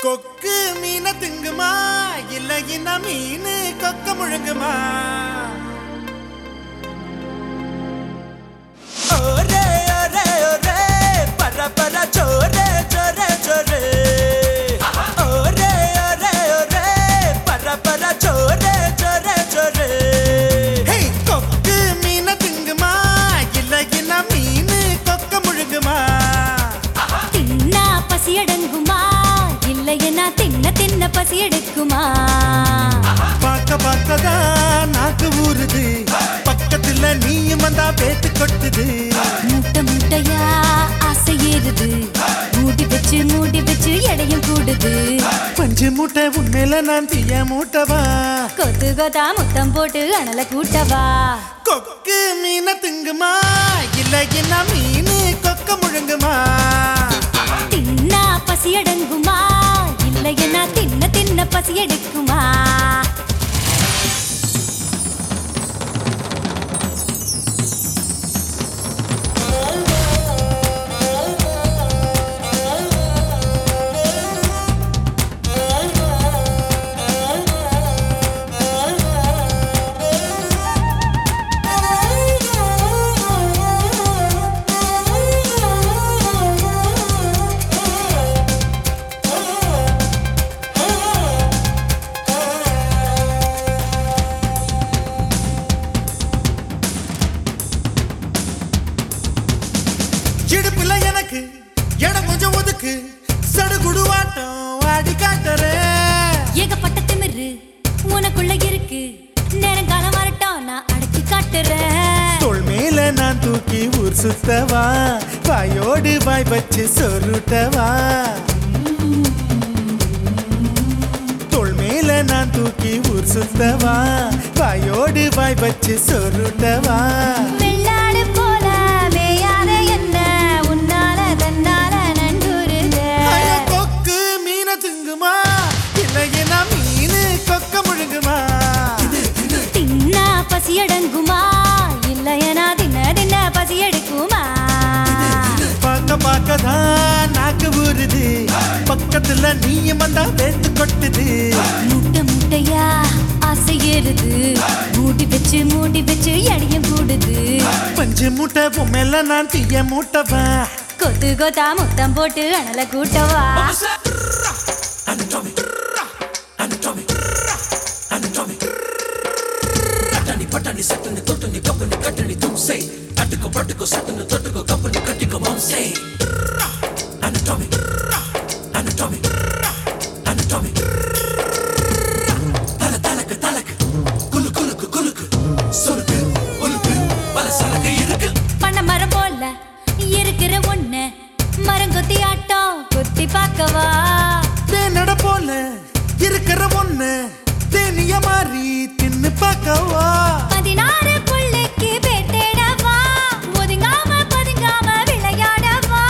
கொக்கு மீனை திங்குமா இல்ல இன மீன் கொக்க முழுங்குமா ஒரே ஒரே ஒரே பர பர சோரே சோரே சோரே ஒரே ஒரே ஒரே பர பர சோரே சோரே சோரே கொக்கு மீனை திங்குமா இல்ல இன மீன் கொக்க முழுங்குமா தின்னா பசி அடங்குமா இல்லையனா தின்ன தின்ன பசி எடுக்குமா பார்க்க பார்க்கதான் நாக்கு ஊறுது பக்கத்துல நீயும் வந்தா பேத்து கொட்டுது முட்டை முட்டையா ஆசை ஏறுது மூடி வச்சு மூடி வச்சு எடையும் கூடுது பஞ்சு மூட்டை உண்மையில நான் தீய மூட்டவா கொத்து கொத்தா முத்தம் போட்டு அனல கூட்டவா கொக்கு மீனை திங்குமா இல்ல என்ன மீன் கொக்க முழுங்குமா தின்னா பசி அடங்குமா இல்லையனா தின்ன தின்ன பசி எடுக்குமா இடுப்புல எனக்கு இடம் கொஞ்சம் ஒதுக்கு சடுகுடுவாட்டம் ஆடி காட்டுறேன் ஏகப்பட்ட திமிரு உனக்குள்ள இருக்கு நேரங்காலம் வரட்டும் நான் அடக்கி காட்டுறேன் தோள் மேல நான் தூக்கி ஊர் சுத்தவா வாயோடு வாய் வச்சு சொருட்டவா தோள் மேல நான் தூக்கி ஊர் சுத்தவா வாயோடு வாய் வச்சு சொருட்டவா வெள்ளாடு போல மேயாத என்ன உன்னால தன்னால நண்டுருது ஐயோ, கொக்கு மீனை திங்குமா இல்லையா மீன் கொக்க முழுங்குமா தின்னா பசி அடங்குமா இல்லையனா தின்ன தின்ன பசி எடுக்குமா பார்க்க பார்க்கதான் நாக்கு ஊறுது பக்கத்துல நீயும் வந்தா வேத்து கொட்டுது முட்டை முட்டையா ஆசை ஏறுது மூடி வச்சு மூடி வச்சு எடையும் கூடுது பஞ்சு மூட்டை பொம்மையில நான் தீய மூட்டவன் கொத்து கொத்தா முத்தம் போட்டு அனல கூட்டவா பண்ண மரம் போல இருக்கிற ஒண்ணு மரம் கொத்தி ஆட்டம் கொத்தி பார்க்கவா தேனட போல இருக்கிற ஒண்ணு தேனிய மாறி தின்னு பார்க்கவா பதினாறு புள்ளைக்கு பேட்டேடவா ஒதுங்காம பதுங்காம விளையாடவா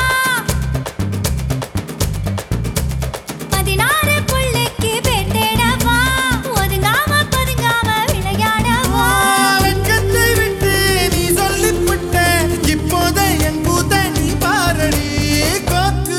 பதினாறு புள்ளைக்கு பேட்டேடவா ஒதுங்காம பதுங்காம விளையாடவா வெட்கத்தை விட்டு நீ சொல்லிவிட்ட இப்போத என் பூத்த நீ பாரடி கொக்கு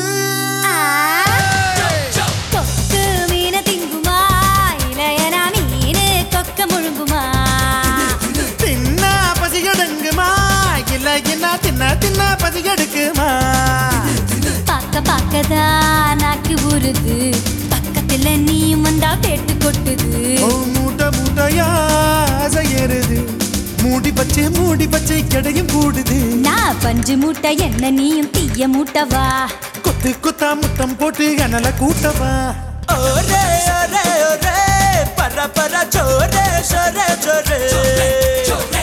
கொக்கு மீன திங்குமா இளையனா மீனு கொக்க முழுங்குமா தின்னா பசி எடுங்குமா இல்ல என்ன தின்ன தின்ன பசி எடுக்குமா பார்க்க பார்க்கதான் நாக்கு ஊறுது பக்கத்துல நீயும் வந்தா பேட்டு கொட்டுது ஓ மூட்டை மூட்டையா ஆசை ஏறுது மூடி பச்சை மூடி பச்சை கிடையும் கூடுது நான் பஞ்சு மூட்டை என்ன நீயும் தீய மூட்டவா கொத்து கொத்தா முத்தம் போட்டு அனல கூட்டவா ஒரே ஒரே ஒரே பர பர சோரே சோரே சோரே